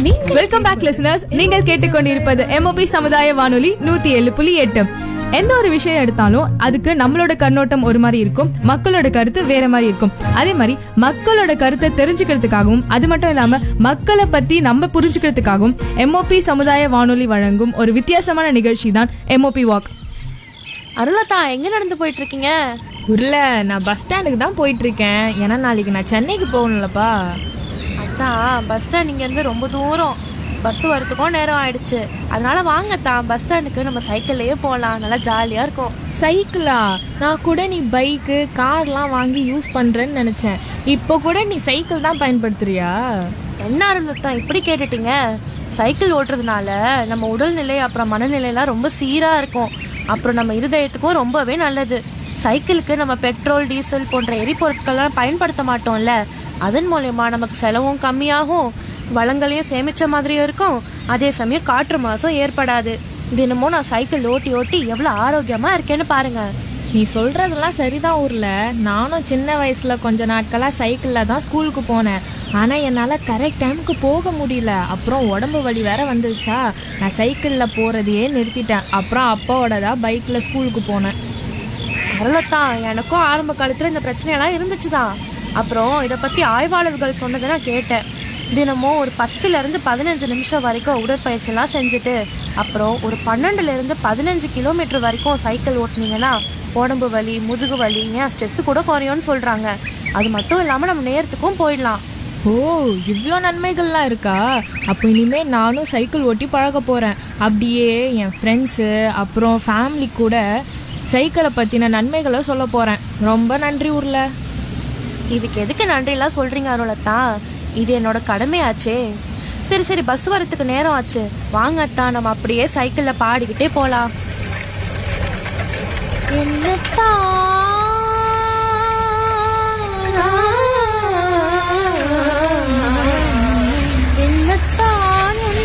welcome back listeners நீங்கள் கேட்டுக்கொண்டிருப்பது MOP சமுதாய வானொலி நூத்தி ஏழு புள்ளி எட்டு எந்த ஒரு விஷயம் எடுத்தாலும் அதுக்கு நம்மளோட கண்ணோட்டம் ஒரு மாதிரி இருக்கும் மக்களோட கருத்து வேற மாதிரி இருக்கும் அதே மாதிரி மக்களோட கருத்தை தெரிஞ்சுக்கிறதுக்காகவும் அது மட்டும் இல்லாம மக்களை பத்தி நம்ம புரிஞ்சுக்கிறதுக்காகவும் எம்ஓபி சமுதாய வானொலி வழங்கும் ஒரு வித்தியாசமான நிகழ்ச்சி தான் எம்ஓபி வாக் அருளதா எங்க நடந்து போயிட்டு இருக்கீங்க உருள நான் பஸ் ஸ்டாண்டுக்கு தான் போயிட்டு இருக்கேன் ஏன்னா நாளைக்கு நான் சென்னைக்கு போகணும்லப்பா அதான் பஸ் ஸ்டாண்ட் இங்க இருந்து ரொம்ப தூரம் பஸ் வரதுக்கும் நேரம் ஆயிடுச்சு அதனால வாங்கத்தான் பஸ் ஸ்டாண்டுக்கு நம்ம சைக்கிள்லயே போகலாம் நல்லா ஜாலியா இருக்கும் சைக்கிளா நான் கூட நீ பைக்கு கார்லாம் வாங்கி யூஸ் பண்றேன்னு நினைச்சேன் இப்போ கூட நீ சைக்கிள் தான் பயன்படுத்துறியா என்ன அருளதா இப்படி கேட்டுட்டீங்க சைக்கிள் ஓட்டுறதுனால நம்ம உடல்நிலை அப்புறம் மனநிலையெல்லாம் ரொம்ப சீரா இருக்கும் அப்புறம் நம்ம இருதயத்துக்கும் ரொம்பவே நல்லது சைக்கிளுக்கு நம்ம பெட்ரோல் டீசல் போன்ற எரிபொருட்கள்லாம் பயன்படுத்த மாட்டோம்ல அதன் மூலயமா நமக்கு செலவும் கம்மியாகும் வளங்களையும் சேமிச்ச மாதிரியும் இருக்கும் அதே சமயம் காற்று மாசும் ஏற்படாது தினமும் நான் சைக்கிள் ஓட்டி ஓட்டி எவ்வளோ ஆரோக்கியமா இருக்கேன்னு பாருங்க நீ சொல்றதெல்லாம் சரிதான் ஊர்ல நானும் சின்ன வயசுல கொஞ்ச நாட்களா சைக்கிள்ல தான் ஸ்கூலுக்கு போனேன் ஆனா என்னால கரெக்ட் டைமுக்கு போக முடியல அப்புறம் உடம்பு வலி வேற வந்துருச்சா நான் சைக்கிள்ல போறதையே நிறுத்திட்டேன் அப்புறம் அப்பாவோட தான் பைக்ல ஸ்கூலுக்கு போனேன் அருளத்தான் எனக்கும் ஆரம்ப காலத்தில் இந்த பிரச்சனையெல்லாம் இருந்துச்சு தான் அப்புறம் இதை பற்றி ஆய்வாளர்கள் சொன்னதை நான் கேட்டேன் தினமும் ஒரு பத்துலேருந்து பதினஞ்சு நிமிஷம் வரைக்கும் உடற்பயிற்சியெல்லாம் செஞ்சுட்டு அப்புறம் ஒரு பன்னெண்டுலேருந்து பதினஞ்சு கிலோமீட்டர் வரைக்கும் சைக்கிள் ஓட்டுனீங்கன்னா உடம்பு வலி முதுகு வலி ஏன் ஸ்ட்ரெஸ்ஸு கூட குறையும்னு சொல்கிறாங்க அது மட்டும் இல்லாமல் நம்ம நேரத்துக்கும் போயிடலாம் ஓ இவ்வளோ நன்மைகள்லாம் இருக்கா அப்போ இனிமே நானும் சைக்கிள் ஓட்டி பழக போகிறேன் அப்படியே என் ஃப்ரெண்ட்ஸு அப்புறம் ஃபேமிலி கூட சைக்கிளை பற்றின நன்மைகளை சொல்ல போகிறேன் ரொம்ப நன்றி ஊரில் இதுக்கு எதுக்கு நன்றிலாம் சொல்கிறீங்க அருளத்தான் இது என்னோட கடமையாச்சே சரி சரி பஸ் வரத்துக்கு நேரம் ஆச்சு வாங்க அத்தான் நம்ம அப்படியே சைக்கிளில் பாடிக்கிட்டே போகலாம் என்னத்தான்